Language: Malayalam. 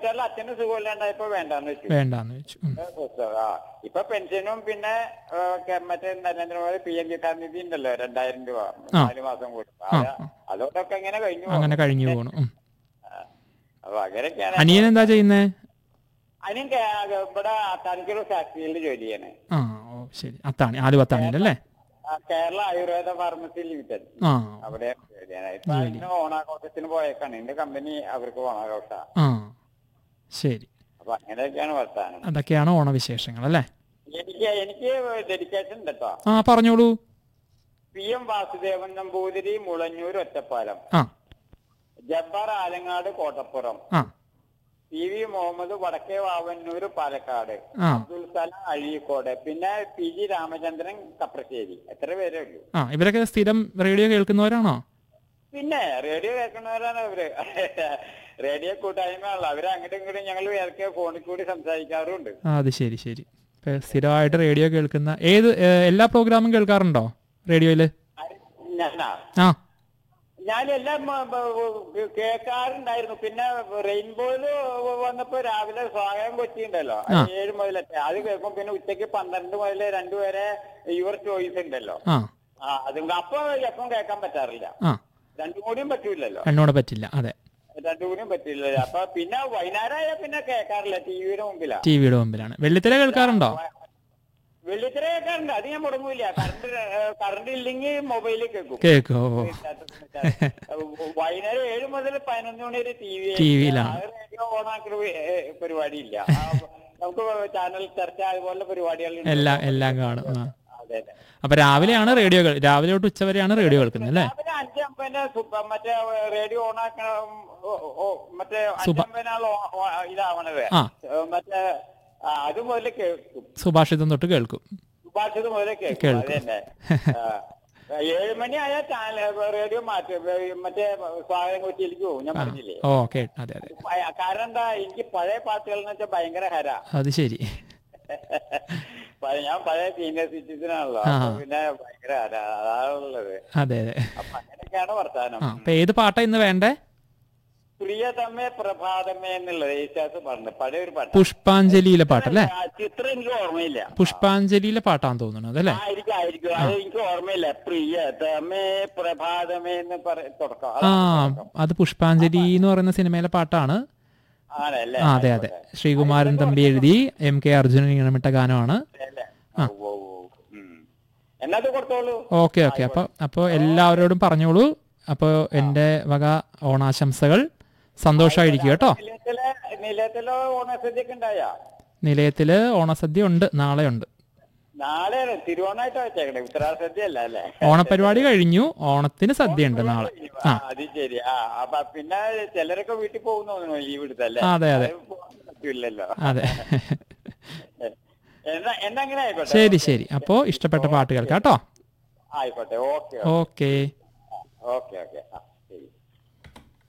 ഹോസ്പിറ്റലിൽ അച്ഛന് സുഖമില്ലാണ്ടായപ്പോ വേണ്ടാന്ന് വെച്ചു വേണ്ടാന്ന് വെച്ചു ഉം. പുസ്തകം ആ ഇപ്പൊ പെൻഷനും പിന്നെ ആ, കെ- മറ്റേ നരേന്ദ്രമോദി പി എം കിസാൻ നിധി ഉണ്ടല്ലോ രണ്ടായിരം രൂപ നാല് മാസം കൂടും അത് അതോടൊക്കെ എങ്ങനെ കഴിഞ്ഞു പോകും. അങ്ങനെ കഴിഞ്ഞു പോണു ഉം. അപ്പൊ അങ്ങനെയൊക്കെയാണ് അനിയൻ എന്താ ചെയ്യുന്നേ അതിനും കേ- ഇവിടെ തനിക്കൊരു ഫാക്ടറിയിൽ ജോലി ചെയ്യണേ ആ ഓ ശരി അത്താണി ആലുവത്താണിയിലല്ലേ ആ, കേരള ആയുർവേദ ഫാർമസി ലിമിറ്റഡ് ആ അവിടെ ജോലി ചെയ്യണേ ഇപ്പൊ അതിന് ഓണാഘോഷത്തിന് പോയേക്കാണ് എന്റെ കമ്പനി അവർക്ക് ഓണാഘോഷ ആ ശരി അപ്പൊ അങ്ങനെയൊക്കെയാണ് വർത്താനം അതൊക്കെയാണ് ഓണവിശേഷങ്ങൾ അല്ലേ എനിക്ക് എനിക്ക് ഡെഡിക്കേഷൻ ഉണ്ട് കേട്ടോ ആ പറഞ്ഞോളൂ പി എം വാസുദേവൻ നമ്പൂതിരി മുളഞ്ഞൂർ ഒറ്റപ്പാലം ആ ജബ്ബാർ ആലങ്ങാട് കോട്ടപ്പുറം ആ പി വി മുഹമ്മദ് വടക്കേ വാവന്നൂർ പാലക്കാട് ആ അബ്ദുൽ സലാം അഴീക്കോട് പിന്നെ പി ജി രാമചന്ദ്രൻ കപ്രശ്ശേരി എത്ര പേരേ ഉള്ളൂ ആ ഇവരൊക്കെ സ്ഥിരം റേഡിയോ കേൾക്കുന്നവരാണോ പിന്നെ റേഡിയോ കേൾക്കുന്നവരാണ് അവര് റേഡിയോ കൂട്ടായ്മയുള്ള അവര് അങ്ങോട്ടും ഇങ്ങോട്ടും ഞങ്ങൾ ഇടയ്ക്ക് ഫോണിൽ കൂടി സംസാരിക്കാറുണ്ട് ആ അത് ശരി ശരി ഇപ്പൊ സ്ഥിരമായിട്ട് റേഡിയോ കേൾക്കുന്ന ഏത് ഏ, എല്ലാ പ്രോഗ്രാമും കേൾക്കാറുണ്ടോ റേഡിയോയില് ആര്? ഞാനാ ആ ഞാൻ എല്ലാം മ, ബ, ബ, കേൾക്കാറുണ്ടായിരുന്നു പിന്നെ റെയിൻബോയില് വന്നപ്പോ രാവിലെ സ്വാഗതം കൊച്ചി ഉണ്ടല്ലോ അത് ഏഴ് മുതലത്തെ അത് കേൾക്കും പിന്നെ ഉച്ചയ്ക്ക് പന്ത്രണ്ട് മുതൽ രണ്ടു വരെ യുവർ ചോയ്സ് ഉണ്ടല്ലോ ആ ആ അതും അപ്പൊ എപ്പം കേൾക്കാൻ പറ്റാറില്ല ആ രണ്ടും കൂടിയും പറ്റൂലല്ലോ എന്നോട് പറ്റില്ല അതെ രണ്ടും കൂടിയും പറ്റില്ല അപ്പൊ പിന്നെ വൈകുന്നേരമായ പിന്നെ കേൾക്കാറില്ല ടിവിയുടെ മുമ്പിലാ ടി വിയുടെ മുമ്പിലാണ് വെള്ളിത്തിര കേൾക്കാറുണ്ടോ വെള്ളിത്തിര കേൾക്കാറുണ്ട് അത് ഞാൻ മുടങ്ങൂല കറണ്ട് കറണ്ട് ഇല്ലെങ്കിൽ മൊബൈലിൽ കേൾക്കും കേൾക്കോ വൈകുന്നേരം ഏഴ് മുതൽ പതിനൊന്ന് മണി വരെ ടി വി TV യിലാണ്. റേഡിയോ ഓണാക്കുന്ന പരിപാടിയില്ല ആ, നമുക്ക് ചാനൽ ചർച്ച അതുപോലെ പരിപാടികൾ എല്ലാം എല്ലാം കാണും ആ അതെ അതെ അപ്പൊ രാവിലെയാണ് റേഡിയോ കേൾ- രാവിലെ തൊട്ട് ഉച്ചവരെയാണ് റേഡിയോ കേൾക്കുന്നത് അല്ലേ രാവിലെ അഞ്ചമ്പതിന് സുപ്പ- മറ്റേ റേഡിയോ ഓണാക്കണം മറ്റേ അഞ്ചമ്പതിനാൾ ഇതാവണത് ആ ഏ, മറ്റേ ആ, അത് മുതൽ കേൾക്കും സുഭാഷിതം തൊട്ട് കേൾക്കും സുഭാഷിത് മുതൽ കേൾക്കും കേൾക്കും. അത് തന്നെ ആ, ഏഴ് മണി ആയാൽ ചാനൽ റേഡിയോ മാറ്റും ഏ, മറ്റേ സ്വാഗതം കൊച്ചിയിലേക്ക് പോകും ഞാൻ പറഞ്ഞില്ലേ ഓ ഓക്കെ അതെ അതെ പ- കാരണം എന്താ എനിക്ക് പഴയ പാട്ടുകൾ എന്ന് വെച്ചാൽ ഭയങ്കര ഹര അത് ശരി പഴയ- ഞാൻ പഴയ സീനിയർ സിറ്റിസൺ ആണല്ലോ ആ. അപ്പൊ പിന്നെ ഭയങ്കര ഹര അതാണുള്ളത് അതെ അതെ അപ്പൊ അങ്ങനെയൊക്കെയാണ് വർത്താനം ആ അപ്പൊ ഏത് പാട്ടാ ഇന്ന് വേണ്ടേ പ്രിയതമേ പ്രഭാതമേ എന്നുള്ളത് യേശുദാസ് പറഞ്ഞു പഴയ ഒരു പാട്ട് പുഷ്പാഞ്ജലിയിലെ പാട്ടല്ലേ ആ, ചിത്രം എനിക്ക് ഓർമ്മയില്ല പുഷ്പാഞ്ജലിയിലെ പാട്ടാന്ന് തോന്നുന്നു അതല്ലേ ആയിരിക്കും ആയിരിക്കും അത് എനിക്ക് ഓർമ്മയില്ല പ്രിയതമേ പ്രഭാതമേ എന്ന് പറ തുടക്കം ആ അതാണ് അത് പുഷ്പാഞ്ജലി എന്ന് പറയുന്ന സിനിമയിലെ പാട്ടാണ് ആണല്ലേ ആ അതെ അതെ ശ്രീകുമാരൻ തമ്പി എഴുതി എം കെ അർജുനൻ ഈണമിട്ട ഗാനമാണ് അല്ലേ? ഓ, ഓ, ഓ. ഉം. എന്നാ അത് കൊടുത്തോളൂ ഓക്കെ ഓക്കെ അപ്പൊ അപ്പോൾ എല്ലാവരോടും പറഞ്ഞോളൂ അപ്പോൾ എൻ്റെ വക ഓണാശംസകൾ സന്തോഷമായിരിക്കും കേട്ടോ നിലയത്തിലെ നിലയത്തിലോ ഓണസദ്യക്ക് ഉണ്ടായ നിലയത്തിൽ ഓണസദ്യ ഉണ്ട് നാളെ ഉണ്ട് നാളെ തിരുവോണായിട്ട് വെച്ചേക്കണേ ഉത്തരാസദ്യ അല്ല അല്ലേ ഓണപരിപാടി കഴിഞ്ഞു ഓണത്തിന് സദ്യ ഉണ്ട് നാളെ ആ, അത് ശരി ആ അപ്പൊ പിന്നെ ചിലരൊക്കെ വീട്ടിൽ പോകുന്നു തോന്നുന്നു ലീവ് എടുത്തല്ലേ ആ, അതെ, അതെ. അത് പോകാൻ പറ്റൂലല്ലോ അതെ എന്നാ എന്നാ അങ്ങനെ ആയിക്കോട്ടെ ശരി ശരി അപ്പോൾ ഇഷ്ടപ്പെട്ട പാട്ട് കേൾക്കാം കേട്ടോ ആയിക്കോട്ടെ ഓക്കെ ഓക്കെ ഓക്കെ ഓക്കെ ആ